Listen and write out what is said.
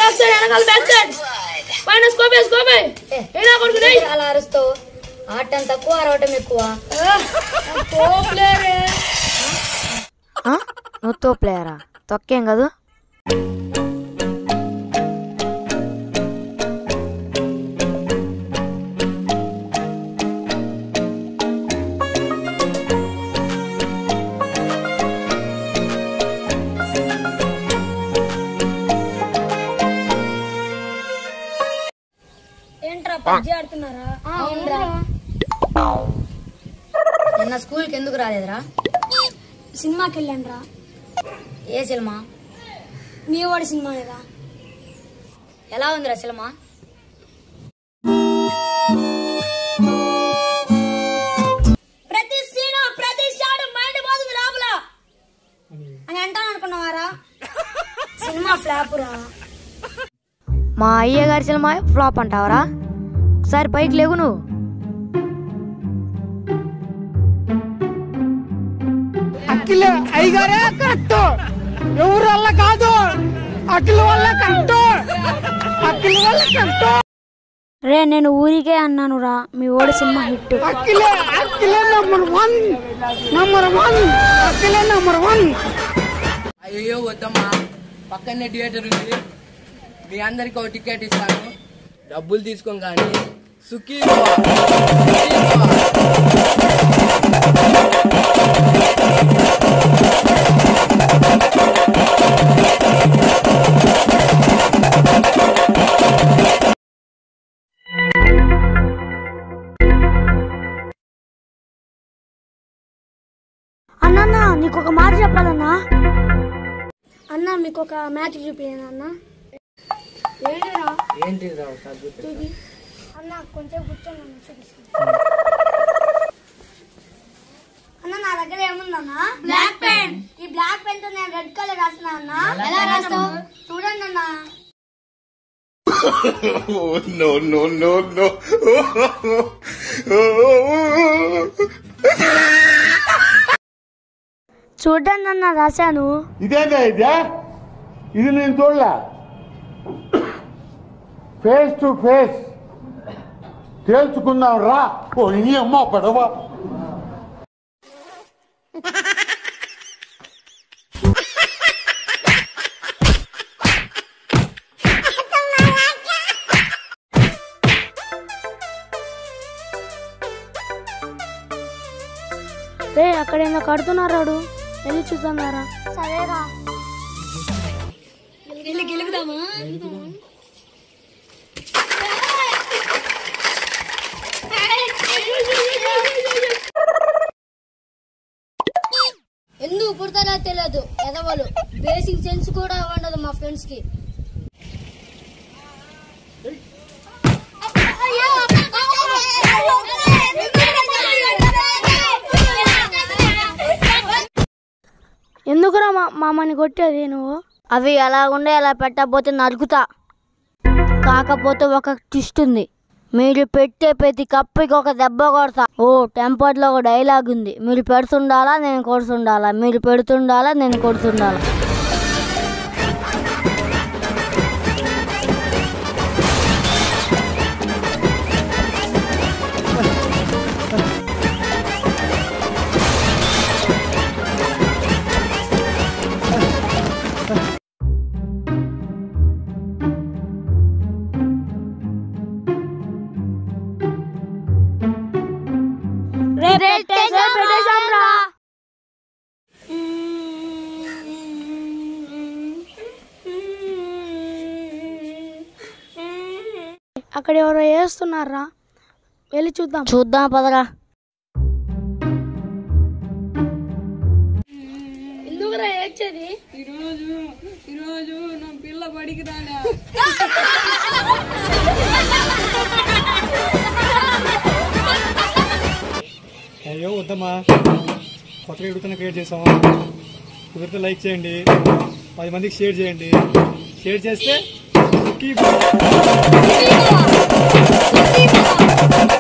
Back side వెనకాల back side పైన scope scope ఏనా కొడుకు రేయ్ అలా అరుస్తావు ఆటం తక్కువ అరవటం ఎక్కువ పోప్లేరే ఆ? నువ్వు తో ప్లేయరా తొక్కేం కాదు ఏంట్రా పబ్జి ఆడుతున్నారా అవునరా నిన్న స్కూల్కి ఎందుకు రాలేదురా సినిమాకి వెళ్ళానురా ఏ సినిమా మీ వాడి సినిమా లేదా ఎలా ఉందిరా సినిమా ప్రతి సీన్ ప్రతి షాట్ మైండ్ పోతుంది లోపల అని అంటాను అనుకున్నావారా సినిమా ఫ్లాప్ రా మా అయ్య గారి సినిమా ఫ్లాప్ అంటావరా ఒకసారి పైకి లేవు నువ్వు అఖిల అయ్యగారే కరెక్ట్ ఎవరు వల్ల కాదు అఖిల వల్ల కరెక్ట్ అఖిల వల్ల కరెక్ట్ రే నేను ఊరికే అన్నాను రా మీ ఓడి cinema hit Akhila Akhila number one number one Akhila number one అయ్యో వద్దమ్మా పక్కనే థియేటర్ ఉంది మీ అందరికి ఒక టికెట్ ఇస్తాను డబ్బులు తీసుకోం కానీ సుఖీ భవ. సుఖీ భవ. అన్న నీకు ఒక మాట చెప్పాలన్నా అన్న మీకు ఒక మ్యాచ్ చూపించాను అన్న ఏంటిరా ఏంటి రా ఒకసారి చూపి. అన్న కొంచెం కూర్చొని నన్ను చూపిస్తాను అన్న నా దగ్గర ఏముందన్నా బ్లాక్ పెన్ ఈ బ్లాక్ పెన్ తో నేను రెడ్ కలర్ రాసిన అన్న ఎలా రాస్తావు చూడండి అన్న no, no, no, no. చూడండి అన్న రాశాను ఇదేనా ఇదే ఇది నేను చూడలే ఫేస్ టు ఫేస్ తేల్చుకుందాం రా ఓ నీ అమ్మ పడవ రే అక్కడ ఏమో కడుతున్నారాడు వెళ్ళి చూద్దాం సరేరా వెళ్ళి గెలుగుదామా ఎందుకు పుడతారో తెలియదు ఎదవలు బేసిక్ సెన్స్ కూడా ఉండదు మా ఫ్రెండ్స్ కి ఎందుకురా మా మామని కొట్టేది నువ్వు అవి ఎలా ఉండే అలా పెట్టకపోతే నరుకుతా కాకపోతే ఒక ట్విస్ట్ ఉంది మీరు పెట్టే ప్రతి కప్పికి ఒక దెబ్బ కొడతా ఓ టెంపర్లో ఒక డైలాగ్ ఉంది మీరు పెడుతుండాలా నేను కొడుతుండాలా మీరు పెడుతుండాలా నేను కొడుతుండాలా అక్కడ ఎవరో వేస్తున్నారా వెళ్ళి చూద్దాం చూద్దాం పదరా ఎందుకురా ఏడ్చేది అయ్యో వద్దమ్మా కొత్తగా ఎడుగుతున్న క్రియేట్ చేసాము కుదిరితే లైక్ చేయండి పది మందికి షేర్ చేయండి షేర్ చేస్తే సుఖీ భవ.